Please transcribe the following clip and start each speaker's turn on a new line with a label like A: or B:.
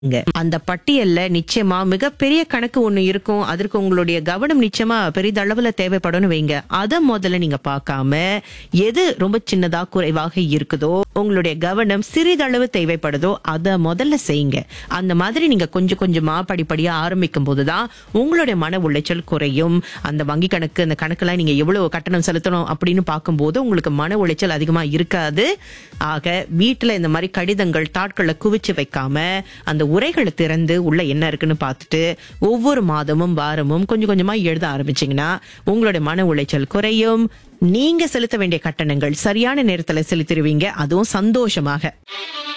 A: இங்க அந்த பட்டியல்ல நிச்சயமா மிகப்பெரிய கணக்கு ஒண்ணு இருக்கும் அதற்கு உங்களுடைய கவனம் நிச்சயமா பெரிதளவுல தேவைப்படும்னு வைங்க அத முதல்ல நீங்க பார்க்காம எது ரொம்ப சின்னதா குறைவாக இருக்குதோ உங்களுடைய கவனம் சிறிதளவு தேவைப்படுதோ அத முதல்ல செய்யுங்க அந்த மாதிரி நீங்க கொஞ்சம் கொஞ்சமா படிப்படியா ஆரம்பிக்கும் போதுதான் உங்களுடைய மன உளைச்சல் குறையும் அந்த வங்கி கணக்கு அந்த கணக்கெல்லாம் நீங்க எவ்வளவு கட்டணம் செலுத்தணும் அப்படின்னு பார்க்கும்போது உங்களுக்கு மன உளைச்சல் அதிகமா இருக்காது ஆக வீட்டுல இந்த மாதிரி கடிதங்கள் தாட்களை குவிச்சு வைக்காம அந்த உரைகளை திறந்து உள்ள என்ன இருக்குன்னு பார்த்துட்டு ஒவ்வொரு மாதமும் வாரமும் கொஞ்சம் கொஞ்சமா எழுத ஆரம்பிச்சீங்கன்னா உங்களுடைய மன உளைச்சல் குறையும் நீங்க செலுத்த வேண்டிய கட்டணங்கள் சரியான நேரத்துல செலுத்திடுவீங்க அதுவும் சந்தோஷமாக